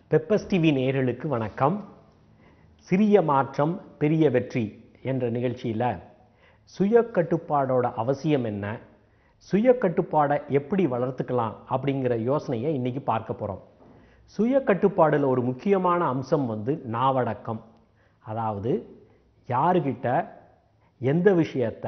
Peppers TV நேயர்களுக்கு வணக்கம் சிறிய மாற்றம் பெரிய வெற்றி என்ற நிகழ்ச்சியில் சுய கட்டுப்பாடோட அவசியம் என்ன சுய கட்டுப்பாடை எப்படி வளர்த்துக்கலாம் அப்படிங்கிற யோசனையை இன்னைக்கு பார்க்க போகிறோம் சுய கட்டுப்பாடில் ஒரு முக்கியமான அம்சம் வந்து நாவடக்கம் அதாவது யாருக்கிட்ட எந்த விஷயத்த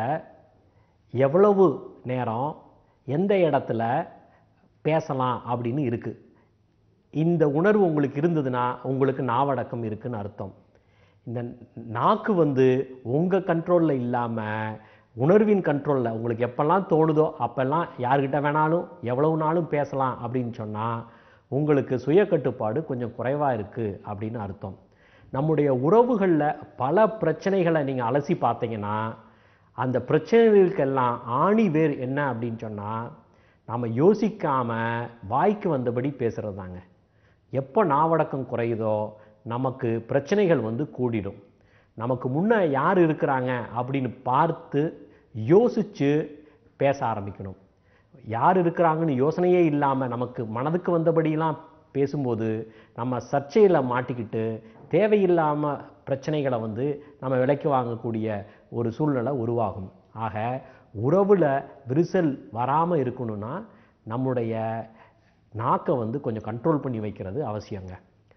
எவ்வளவு நேரம் எந்த இடத்துல பேசலாம் அப்படின்னு இருக்குது இந்த உணர்வு உங்களுக்கு இருந்ததுன்னா உங்களுக்கு நாவடக்கம் இருக்குன்னு அர்த்தம் இந்த நாக்கு வந்து உங்கள் கண்ட்ரோலில் இல்லாமல் உணர்வின் கண்ட்ரோலில் உங்களுக்கு எப்பெல்லாம் தோணுதோ அப்பெல்லாம் யார்கிட்ட வேணாலும் எவ்வளவு நாளும் பேசலாம் அப்படின்னு சொன்னால் உங்களுக்கு சுய கட்டுப்பாடு கொஞ்சம் குறைவாக இருக்குது அப்படின்னு அர்த்தம் நம்முடைய உறவுகளில் பல பிரச்சனைகளை நீங்கள் அலசி பார்த்தீங்கன்னா அந்த பிரச்சனைகளுக்கெல்லாம் ஆணி வேர் என்ன அப்படின்னு சொன்னால் நாம் யோசிக்காமல் வாய்க்கு வந்தபடி பேசுகிறது தாங்க எப்போ நாவடக்கம் குறையுதோ நமக்கு பிரச்சனைகள் வந்து கூடிடும் நமக்கு முன்ன யார் இருக்கிறாங்க அப்படின்னு பார்த்து யோசித்து பேச ஆரம்பிக்கணும் யார் இருக்கிறாங்கன்னு யோசனையே இல்லாமல் நமக்கு மனதுக்கு வந்தபடியெல்லாம் பேசும்போது நம்ம சர்ச்சையில் மாட்டிக்கிட்டு தேவையில்லாமல் பிரச்சனைகளை வந்து நம்ம விலைக்கு வாங்கக்கூடிய ஒரு சூழ்நிலை உருவாகும் ஆக உறவில் விரிசல் வராமல் இருக்கணும்னா நம்முடைய நாக்கை வந்து கொஞ்சம் கண்ட்ரோல் பண்ணி வைக்கிறது அவசியங்க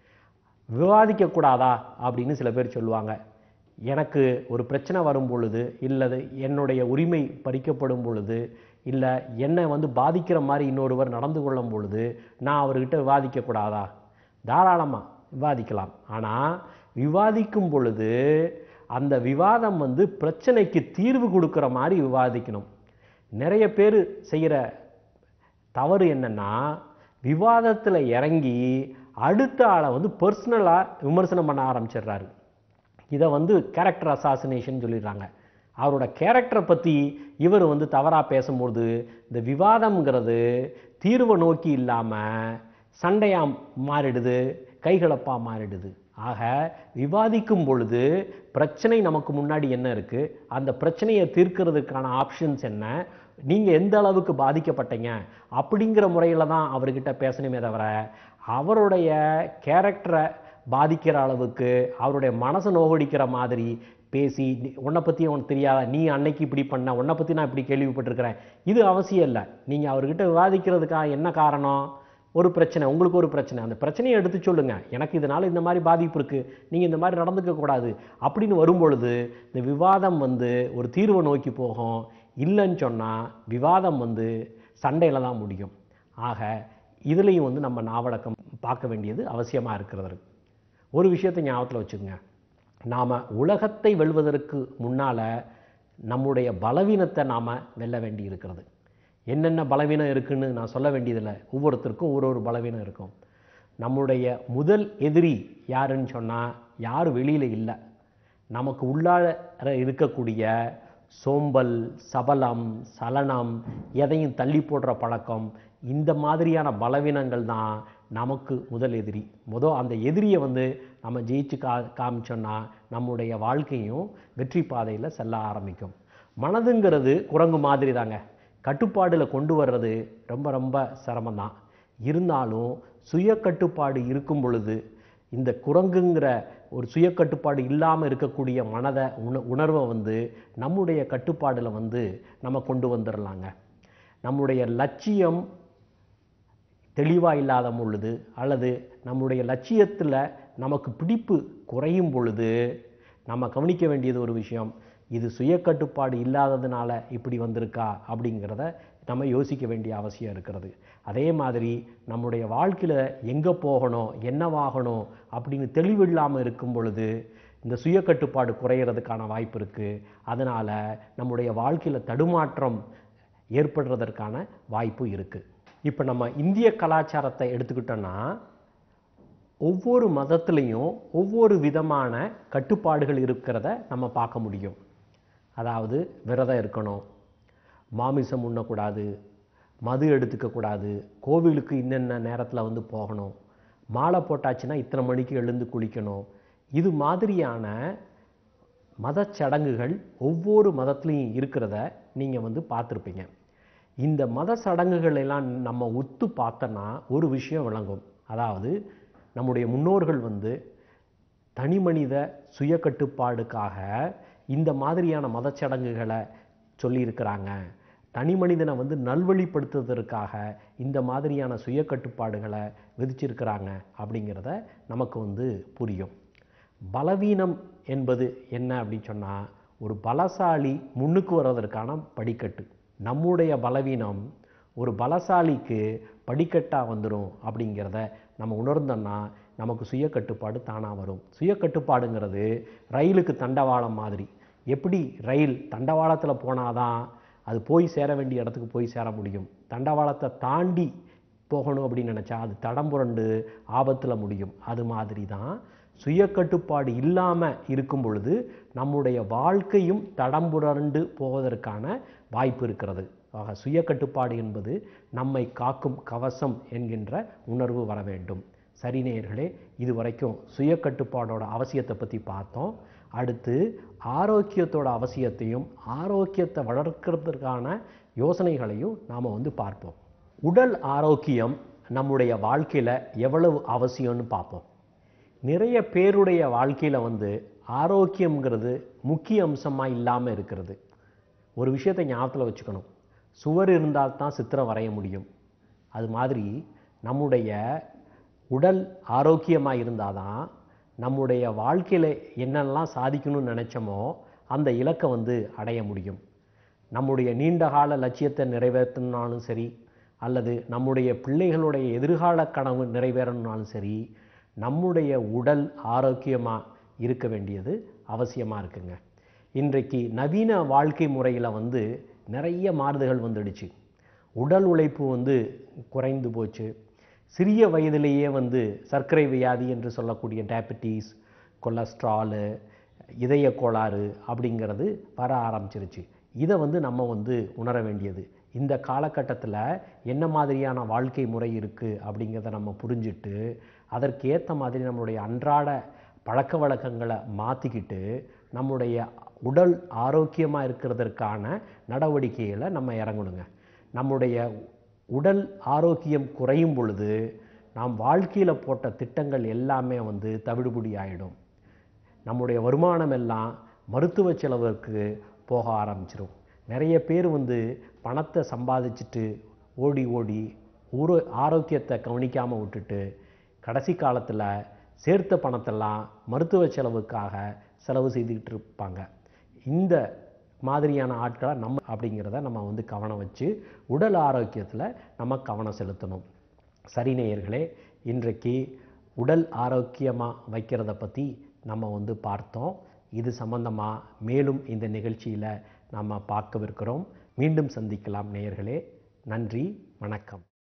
விவாதிக்கக்கூடாதா அப்படின்னு சில பேர் சொல்லுவாங்க எனக்கு ஒரு பிரச்சனை வரும் பொழுது இல்லது என்னுடைய உரிமை பறிக்கப்படும் பொழுது இல்லை என்னை வந்து பாதிக்கிற மாதிரி இன்னொருவர் நடந்து கொள்ளும் பொழுது நான் அவர்கிட்ட விவாதிக்கக்கூடாதா தாராளமாக விவாதிக்கலாம் ஆனால் விவாதிக்கும் பொழுது அந்த விவாதம் வந்து பிரச்சனைக்கு தீர்வு கொடுக்குற மாதிரி விவாதிக்கணும் நிறைய பேர் செய்கிற தவறு என்னன்னா விவாதத்தில் இறங்கி அடுத்த ஆளை வந்து பர்சனலாக விமர்சனம் பண்ண ஆரம்பிச்சிடுறாரு இதை வந்து கேரக்டர் அசாசினேஷன் சொல்லிடுறாங்க அவரோட கேரக்டரை பற்றி இவர் வந்து தவறாக பேசும்போது இந்த விவாதம்ங்கிறது தீர்வை நோக்கி இல்லாமல் சண்டையாக மாறிடுது கைகலப்பாக மாறிடுது ஆக விவாதிக்கும் பொழுது பிரச்சனை நமக்கு முன்னாடி என்ன இருக்குது அந்த பிரச்சனையை தீர்க்கிறதுக்கான ஆப்ஷன்ஸ் என்ன நீங்கள் எந்த அளவுக்கு பாதிக்கப்பட்டீங்க அப்படிங்கிற முறையில் தான் அவர்கிட்ட பேசணுமே தவிர அவருடைய கேரக்டரை பாதிக்கிற அளவுக்கு அவருடைய மனசை நோகடிக்கிற மாதிரி பேசி "நீ- உன்னை பற்றி உனக்கு தெரியாதா நீ அன்னைக்கு இப்படி பண்ண உன்னை பற்றி நான் இப்படி கேள்விப்பட்டிருக்கிறேன் இது அவசியம் இல்லை நீங்கள் அவர்கிட்ட விவாதிக்கிறதுக்காக என்ன காரணம் ஒரு பிரச்சனை உங்களுக்கு ஒரு பிரச்சனை அந்த பிரச்சனையை எடுத்து சொல்லுங்க எனக்கு இதனால இந்த மாதிரி பாதிப்பு இருக்கு நீங்க இந்த மாதிரி நடந்துக்க கூடாது அப்படின்னு வரும்பொழுது இந்த விவாதம் வந்து ஒரு தீர்வை நோக்கி போகும் இல்லைன்னு சொன்னா விவாதம் வந்து சண்டையில தான் முடியும் ஆக இதுலேயும் வந்து நம்ம நாவடக்கம் பார்க்க வேண்டியது அவசியமா இருக்கிறது ஒரு விஷயத்தை ஞாபகத்தில் வச்சுக்கோங்க நாம் உலகத்தை வெல்வதற்கு முன்னால் நம்முடைய பலவீனத்தை நாம் வெல்ல வேண்டி இருக்கிறது என்னென்ன பலவீனம் இருக்குன்னு நான் சொல்ல வேண்டியதில்லை ஒவ்வொருத்தருக்கும் ஒரு ஒரு பலவீனம் இருக்கும் நம்முடைய முதல் எதிரி யாருன்னு சொன்னால் யார் வெளியில் இல்லை நமக்கு உள்ளார இருக்கக்கூடிய சோம்பல் சபலம் சலனம் எதையும் தள்ளி போடுற பழக்கம் இந்த மாதிரியான பலவீனங்கள் தான் நமக்கு முதல் எதிரி முதல் அந்த எதிரியை வந்து நம்ம ஜெயிச்சு கா காமிச்சோன்னா நம்முடைய வாழ்க்கையும் வெற்றி பாதையில் செல்ல ஆரம்பிக்கும் மனதுங்கிறது குரங்கு மாதிரி தாங்க கட்டுப்பாடில் கொண்டு வர்றது ரொம்ப ரொம்ப சிரமம்தான் இருந்தாலும் சுய கட்டுப்பாடு இருக்கும் பொழுது இந்த குரங்குங்கிற ஒரு சுய கட்டுப்பாடு இல்லாமல் இருக்கக்கூடிய மனதை உண உணர்வை வந்து நம்முடைய கட்டுப்பாடில் வந்து நம்ம கொண்டு வந்துடலாங்க நம்முடைய லட்சியம் தெளிவாக இல்லாத பொழுது அல்லது நம்முடைய லட்சியத்தில் நமக்கு பிடிப்பு குறையும் பொழுது நம்ம கவனிக்க வேண்டியது ஒரு விஷயம் இது சுய கட்டுப்பாடு இல்லாததுனால இப்படி வந்திருக்கா அப்படிங்கிறத நம்ம யோசிக்க வேண்டிய அவசியம் இருக்கிறது அதே மாதிரி நம்முடைய வாழ்க்கையில் எங்கே போகணும் என்னவாகணும் அப்படின்னு தெளிவில்லாமல் இருக்கும் பொழுது இந்த சுய கட்டுப்பாடு குறையிறதுக்கான வாய்ப்பு இருக்குது அதனால் நம்முடைய வாழ்க்கையில் தடுமாற்றம் ஏற்படுறதற்கான வாய்ப்பு இருக்குது இப்போ நம்ம இந்திய கலாச்சாரத்தை எடுத்துக்கிட்டோன்னா ஒவ்வொரு மதத்துலேயும் ஒவ்வொரு விதமான கட்டுப்பாடுகள் இருக்கிறத நம்ம பார்க்க முடியும் அதாவது விரதம் இருக்கணும் மாமிசம் உண்ணக்கூடாது மது எடுத்துக்கக்கூடாது கோவிலுக்கு இன்னென்ன நேரத்தில் வந்து போகணும் மாலை போட்டாச்சுன்னா இத்தனை மணிக்கு எழுந்து குளிக்கணும் இது மாதிரியான மதச் சடங்குகள் ஒவ்வொரு மதத்துலேயும் இருக்கிறத நீங்கள் வந்து பார்த்துருப்பீங்க இந்த மத சடங்குகள் எல்லாம் நம்ம ஒத்து பார்த்தோன்னா ஒரு விஷயம் விளங்கும் அதாவது நம்முடைய முன்னோர்கள் வந்து தனிமனித சுய கட்டுப்பாடுக்காக இந்த மாதிரியான மதச்சடங்குகளை சொல்லியிருக்கிறாங்க தனி மனிதனை வந்து நல்வழிப்படுத்துவதற்காக இந்த மாதிரியான சுய கட்டுப்பாடுகளை விதிச்சிருக்கிறாங்க அப்படிங்கிறத நமக்கு வந்து புரியும் பலவீனம் என்பது என்ன அப்படின்னு சொன்னால் ஒரு பலசாலி முன்னுக்கு வர்றதற்கான படிக்கட்டு நம்முடைய பலவீனம் ஒரு பலசாலிக்கு படிக்கட்டாக வந்துடும் அப்படிங்கிறத நம்ம உணர்ந்தோன்னா நமக்கு சுய கட்டுப்பாடு தானாக வரும் சுய கட்டுப்பாடுங்கிறது ரயிலுக்கு தண்டவாளம் மாதிரி எப்படி ரயில் தண்டவாளத்தில் போனாதான் அது போய் சேர வேண்டிய இடத்துக்கு போய் சேர முடியும் தண்டவாளத்தை தாண்டி போகணும் அப்படின்னு நினச்சா அது தடம் புரண்டு ஆபத்தில் முடியும் அது மாதிரி தான் சுய கட்டுப்பாடு இல்லாமல் இருக்கும் பொழுது நம்முடைய வாழ்க்கையும் தடம் புரண்டு போவதற்கான வாய்ப்பு இருக்கிறது ஆக சுய கட்டுப்பாடு என்பது நம்மை காக்கும் கவசம் என்கின்ற உணர்வு வர வேண்டும் சரி நேயர்களே இது வரைக்கும் சுய கட்டுப்பாடோட அவசியத்தை பற்றி பார்த்தோம் அடுத்து ஆரோக்கியத்தோட அவசியத்தையும் ஆரோக்கியத்தை வளர்க்கறதுக்கான யோசனைகளையும் நாம் வந்து பார்ப்போம் உடல் ஆரோக்கியம் நம்முடைய வாழ்க்கையில் எவ்வளவு அவசியம்னு பார்ப்போம் நிறைய பேருடைய வாழ்க்கையில் வந்து ஆரோக்கியம்ங்கிறது முக்கிய அம்சமாக இல்லாமல் இருக்கிறது ஒரு விஷயத்தை ஞாபகத்தில் வச்சுக்கணும் சுவர் இருந்தால் தான் சித்திரம் வரைய முடியும் அது மாதிரி நம்முடைய உடல் ஆரோக்கியமாக இருந்தால் தான் நம்முடைய வாழ்க்கையில் என்னெல்லாம் சாதிக்கணும்னு நினச்சோமோ அந்த இலக்கை வந்து அடைய முடியும் நம்முடைய நீண்டகால லட்சியத்தை நிறைவேற்றணுனாலும் சரி அல்லது நம்முடைய பிள்ளைகளுடைய எதிர்கால கனவு நிறைவேறணுனாலும் சரி நம்முடைய உடல் ஆரோக்கியமாக இருக்க வேண்டியது அவசியமாக இருக்குங்க இன்றைக்கு நவீன வாழ்க்கை முறையில் வந்து நிறைய மாறுதல்கள் வந்துடுச்சு உடல் உழைப்பு வந்து குறைந்து போச்சு சிறிய வயதிலேயே வந்து சர்க்கரை வியாதி என்று சொல்லக்கூடிய டயபெட்டிஸ் கொலஸ்ட்ராலு இதய கோளாறு அப்படிங்கிறது வர ஆரம்பிச்சிருச்சு இதை வந்து நம்ம வந்து உணர வேண்டியது இந்த காலகட்டத்தில் என்ன மாதிரியான வாழ்க்கை முறை இருக்குது அப்படிங்கிறத நம்ம புரிஞ்சுட்டு அதற்கேற்ற மாதிரி நம்மளுடைய அன்றாட பழக்க வழக்கங்களை மாற்றிக்கிட்டு நம்முடைய உடல் ஆரோக்கியமாக இருக்கிறதற்கான நடவடிக்கைகளை நம்ம இறங்கணுங்க நம்முடைய உடல் ஆரோக்கியம் குறையும் பொழுது நாம் வாழ்க்கையில் போட்ட திட்டங்கள் எல்லாமே வந்து தவிடுபடி ஆகிடும் நம்முடைய வருமானம் எல்லாம் மருத்துவ செலவுக்கு போக ஆரம்பிச்சிடும் நிறைய பேர் வந்து பணத்தை சம்பாதிச்சுட்டு ஓடி ஓடி ஊரோ ஆரோக்கியத்தை கவனிக்காமல் விட்டுட்டு கடைசி காலத்தில் சேர்த்த பணத்தெல்லாம் மருத்துவ செலவுக்காக செலவு செய்துக்கிட்டு இருப்பாங்க இந்த மாதிரியான ஆட்களை நம்ம அப்படிங்கிறத நம்ம வந்து கவனம் வச்சு உடல் ஆரோக்கியத்தில் நம்ம கவனம் செலுத்தணும் சரி நேயர்களே இன்றைக்கு உடல் ஆரோக்கியமாக வைக்கிறத பற்றி நம்ம வந்து பார்த்தோம் இது சம்பந்தமாக மேலும் இந்த நிகழ்ச்சியில் நாம் பார்க்கவிருக்கிறோம் மீண்டும் சந்திக்கலாம் நேயர்களே நன்றி வணக்கம்